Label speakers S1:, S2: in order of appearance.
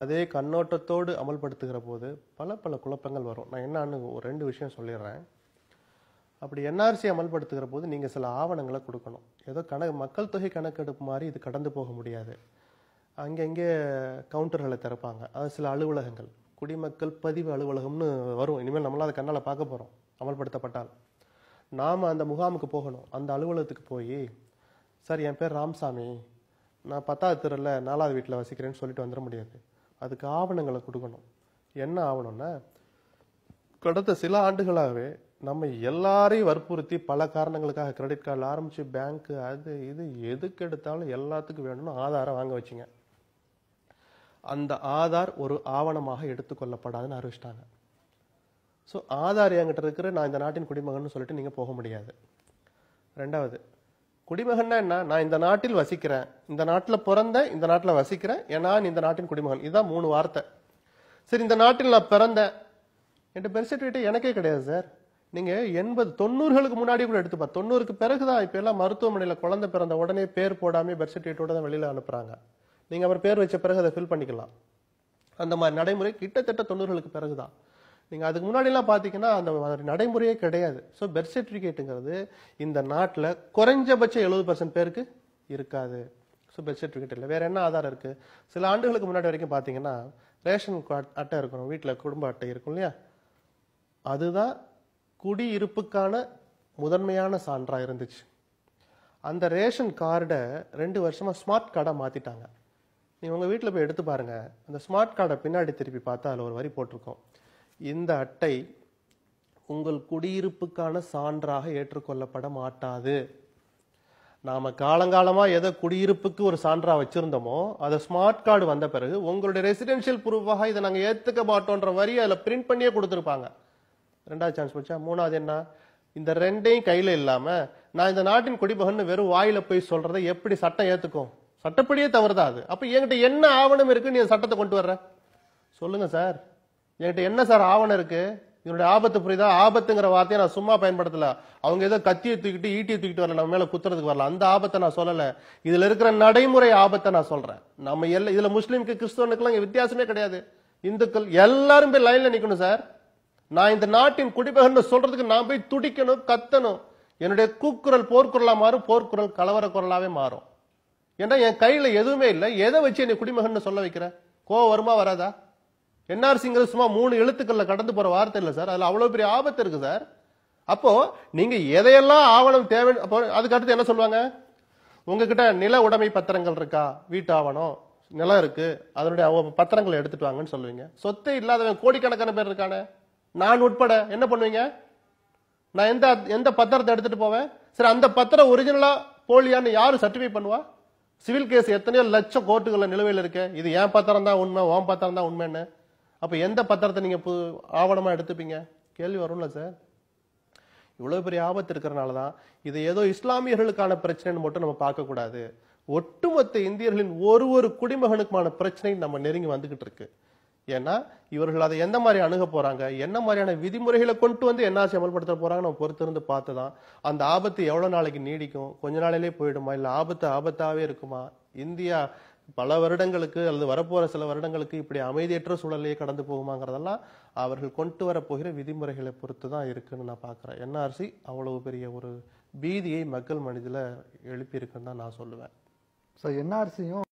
S1: அதே கண்ணோட்டத்தோடு அமல்படுத்துகிற போது பல பல குழப்பங்கள் வரும் நான் என்னன்னு ஒரு ரெண்டு விஷயம் சொல்லிடுறேன் அப்படி என்ஆர்சி அமல்படுத்துகிற போது நீங்கள் சில ஆவணங்களை கொடுக்கணும் ஏதோ கண மக்கள் தொகை கணக்கெடுப்பு மாதிரி இது கடந்து போக முடியாது அங்கங்கே கவுண்டர்களை திறப்பாங்க அது சில அலுவலகங்கள் குடிமக்கள் பதிவு அலுவலகம்னு வரும் இனிமேல் நம்மளாம் அதை கண்ணால் பார்க்க போகிறோம் அமல்படுத்தப்பட்டால் நாம் அந்த முகாமுக்கு போகணும் அந்த அலுவலகத்துக்கு போய் சார் என் பேர் ராமசாமி நான் பத்தாவது தெருவில் நாலாவது வீட்டில் வசிக்கிறேன்னு சொல்லிட்டு வந்துட முடியாது அதுக்கு ஆவணங்களை கொடுக்கணும் என்ன ஆவணம்னா கடந்த சில ஆண்டுகளாகவே நம்ம எல்லாரையும் வற்புறுத்தி பல காரணங்களுக்காக கிரெடிட் கார்டில் ஆரம்பிச்சு பேங்க் அது இது எதுக்கு எடுத்தாலும் எல்லாத்துக்கும் வேணும்னு ஆதாரம் வாங்க வச்சிங்க அந்த ஆதார் ஒரு ஆவணமாக எடுத்துக்கொள்ளப்படாதுன்னு அறிவிச்சிட்டாங்க ஸோ ஆதார் என்கிட்ட இருக்கிற நான் இந்த நாட்டின் குடிமகன் சொல்லிட்டு நீங்கள் போக முடியாது ரெண்டாவது குடிமகன்னா என்ன நான் இந்த நாட்டில் வசிக்கிறேன் இந்த நாட்டில் பிறந்தேன் இந்த நாட்டில் வசிக்கிறேன் ஏன்னா நான் இந்த நாட்டின் குடிமகன் இதுதான் மூணு வார்த்தை சரி இந்த நாட்டில் நான் பிறந்தேன் என்கிட்ட பெர்த் சர்டிஃபிகேட் எனக்கே கிடையாது சார் நீங்க எண்பது தொண்ணூறுகளுக்கு முன்னாடி கூட எடுத்துப்பா தொண்ணூறுக்கு பிறகுதான் இப்ப எல்லாம் மருத்துவமனையில குழந்தை பிறந்த உடனே பேர் போடாம பெர்த் சர்டிஃபிகேட்டோட தான் வெளியில அனுப்புறாங்க நீங்க அப்புறம் பேர் வச்ச பிறகு அதை ஃபில் பண்ணிக்கலாம் அந்த மாதிரி நடைமுறை கிட்டத்தட்ட தொண்ணூறுகளுக்கு பிறகுதான் நீங்க அதுக்கு முன்னாடி எல்லாம் பாத்தீங்கன்னா அந்த மாதிரி நடைமுறையே கிடையாது ஸோ பெர்த் சர்டிஃபிகேட்டுங்கிறது இந்த நாட்டுல குறைஞ்சபட்சம் எழுபது பர்சன்ட் பேருக்கு இருக்காது ஸோ பெர்த் சர்டிஃபிகேட் இல்லை வேற என்ன ஆதாரம் இருக்கு சில ஆண்டுகளுக்கு முன்னாடி வரைக்கும் பாத்தீங்கன்னா ரேஷன் கார்டு அட்டை இருக்கணும் வீட்டில் குடும்ப அட்டை இருக்கும் இல்லையா அதுதான் குடியிருப்புக்கான முதன்மையான சான்றா இருந்துச்சு அந்த ரேஷன் கார்டை ரெண்டு வருஷமா ஸ்மார்ட் கார்டா மாத்திட்டாங்க நீங்க உங்க வீட்டில் போய் எடுத்து பாருங்க அந்த ஸ்மார்ட் கார்டை பின்னாடி திருப்பி பார்த்தா அதில் ஒரு வரி போட்டிருக்கோம் இந்த அட்டை உங்கள் குடியிருப்புக்கான சான்றாக ஏற்றுக்கொள்ளப்பட மாட்டாது நாம காலங்காலமா எதை குடியிருப்புக்கு ஒரு சான்றா வச்சிருந்தோமோ அதை ஸ்மார்ட் கார்டு வந்த பிறகு உங்களுடைய ரெசிடென்ஷியல் ப்ரூஃபாக இதை நாங்க ஏத்துக்க மாட்டோன்ற வரி அதுல பிரிண்ட் பண்ணியே கொடுத்துருப்பாங்க ரெண்டாவது சான்ஸ் போச்சா மூணாவது என்ன இந்த ரெண்டையும் கையில இல்லாம நான் இந்த நாட்டின் குடிமகன் வெறும் வாயில போய் சொல்றதை எப்படி சட்டம் ஏத்துக்கும் சட்டப்படியே தவறுதான் அது அப்ப என்கிட்ட என்ன ஆவணம் இருக்கு நீ அந்த சட்டத்தை கொண்டு வர்ற சொல்லுங்க சார் என்கிட்ட என்ன சார் ஆவணம் இருக்கு இதனுடைய ஆபத்து புரியுதா ஆபத்துங்கிற வார்த்தையை நான் சும்மா பயன்படுத்தல அவங்க ஏதோ கத்தியை தூக்கிட்டு ஈட்டியை தூக்கிட்டு வரல நம்ம மேல குத்துறதுக்கு வரல அந்த ஆபத்தை நான் சொல்லல இதுல இருக்கிற நடைமுறை ஆபத்தை நான் சொல்றேன் நம்ம எல்லாம் இதுல முஸ்லீமுக்கு கிறிஸ்தவனுக்குலாம் இங்க வித்தியாசமே கிடையாது இந்துக்கள் எல்லாரும் போய் லைன்ல நிக்கணும் சார் நான் இந்த நாட்டின் குடிமகன் சொல்றதுக்கு நான் போய் துடிக்கணும் கத்தணும் என்னுடைய கூக்குரல் போர்க்குரலா மாறும் போர்க்குரல் கலவர குரலாவே மாறும் ஏன்னா என் கையில எதுவுமே இல்லை எதை வச்சு என்னை குடிமகன் சொல்ல வைக்கிற கோவம் வருமா வராதா என்ஆர்சிங்கிறது சும்மா மூணு எழுத்துக்கள்ல கடந்து போற வார்த்தை இல்லை சார் அதுல அவ்வளவு பெரிய ஆபத்து இருக்கு சார் அப்போ நீங்க எதையெல்லாம் ஆவணம் தேவை அப்போ அதுக்கு அடுத்து என்ன சொல்லுவாங்க உங்ககிட்ட நில உடைமை பத்திரங்கள் இருக்கா வீட்டு ஆவணம் நிலம் இருக்கு அதனுடைய அவ- பத்திரங்களை எடுத்துட்டு வாங்கன்னு சொல்லுவீங்க சொத்தே இல்லாதவன் கோடிக்கணக்கான பேர் இருக்கானே நான் உட்பட என்ன பண்ணுவீங்க நான் எந்த எந்த பத்திரத்தை எடுத்துட்டு போவேன் சரி அந்த பத்திரம் ஒரிஜினலா போலியான்னு யாரு சர்டிஃபை பண்ணுவா சிவில் கேஸ் எத்தனையோ லட்சம் கோர்ட்டுகள்ல நிலுவையில் இருக்கு இது என் பத்திரம் தான் உண்மை உன் பத்திரம் தான் உண்மைன்னு அப்ப எந்த பத்திரத்தை நீங்க பு- ஆவணமா எடுத்துப்பீங்க கேள்வி வரும்ல சார் இவ்வளவு பெரிய ஆபத்து இருக்கிறனால தான் இது ஏதோ இஸ்லாமியர்களுக்கான பிரச்சனைன்னு மட்டும் நம்ம பார்க்க கூடாது ஒட்டுமொத்த இந்தியர்களின் ஒரு ஒரு குடிமகனுக்குமான பிரச்சனை நம்ம நெருங்கி வந்துகிட்டு இருக்கு ஏன்னா இவர்கள் அதை எந்த மாதிரி அணுக போறாங்க என்ன மாதிரியான விதிமுறைகளை கொண்டு வந்து என்ஆர்சி அமல்படுத்த போறாங்க நம்ம பொறுத்திருந்து பார்த்து தான் அந்த ஆபத்து எவ்வளவு நாளைக்கு நீடிக்கும் கொஞ்ச நாளிலே போயிடுமா இல்ல ஆபத்து ஆபத்தாவே இருக்குமா இந்தியா பல வருடங்களுக்கு அல்லது வரப்போற சில வருடங்களுக்கு இப்படி அமைதியற்ற சூழலையே கடந்து போகுமாங்கிறதெல்லாம் அவர்கள் கொண்டு வர போகிற விதிமுறைகளை பொறுத்து தான் இருக்குன்னு நான் பார்க்கிறேன் என்ஆர்சி அவ்வளவு பெரிய ஒரு பீதியை மக்கள் மனதில் எழுப்பி இருக்குன்னு தான் நான் சொல்லுவேன்
S2: ஸோ என்ஆர்சியும்